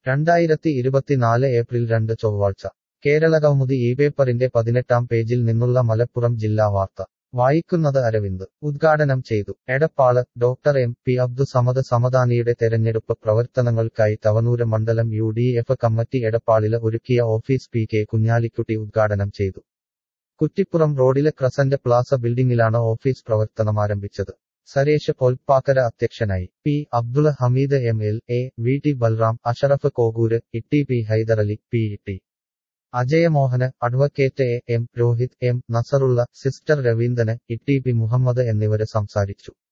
രണ്ടായിരത്തി ഇരുപത്തിനാല് ഏപ്രിൽ രണ്ട് ചൊവ്വാഴ്ച കേരളകൗമുദി ഈ പേപ്പറിന്റെ പതിനെട്ടാം പേജിൽ നിന്നുള്ള മലപ്പുറം ജില്ലാ വാർത്ത വായിക്കുന്നത് അരവിന്ദ് ഉദ്ഘാടനം ചെയ്തു Edappal doctor M P Abdussamad സമദാനിയുടെ തെരഞ്ഞെടുപ്പ് പ്രവർത്തനങ്ങൾക്കായി തവനൂര് മണ്ഡലം യു ഡി എഫ് കമ്മിറ്റി എടപ്പാളില് ഒരുക്കിയ ഓഫീസ് പി കെ കുഞ്ഞാലിക്കുട്ടി ഉദ്ഘാടനം ചെയ്തു കുറ്റിപ്പുറം റോഡിലെ ക്രസന്റ് പ്ലാസ ബിൽഡിംഗിലാണ് ഓഫീസ് പ്രവർത്തനമാരംഭിച്ചത് സരേഷ് പൊൽപ്പാക്കര അധ്യക്ഷനായി P Abdul Hameed M L A V T Balram Ashraf Kokkur Itti P Hyderali P T Ajayamohan advocate A M Rohith M Nasarulla sister Raveendran Itti P Muhammad എന്നിവര് സംസാരിച്ചു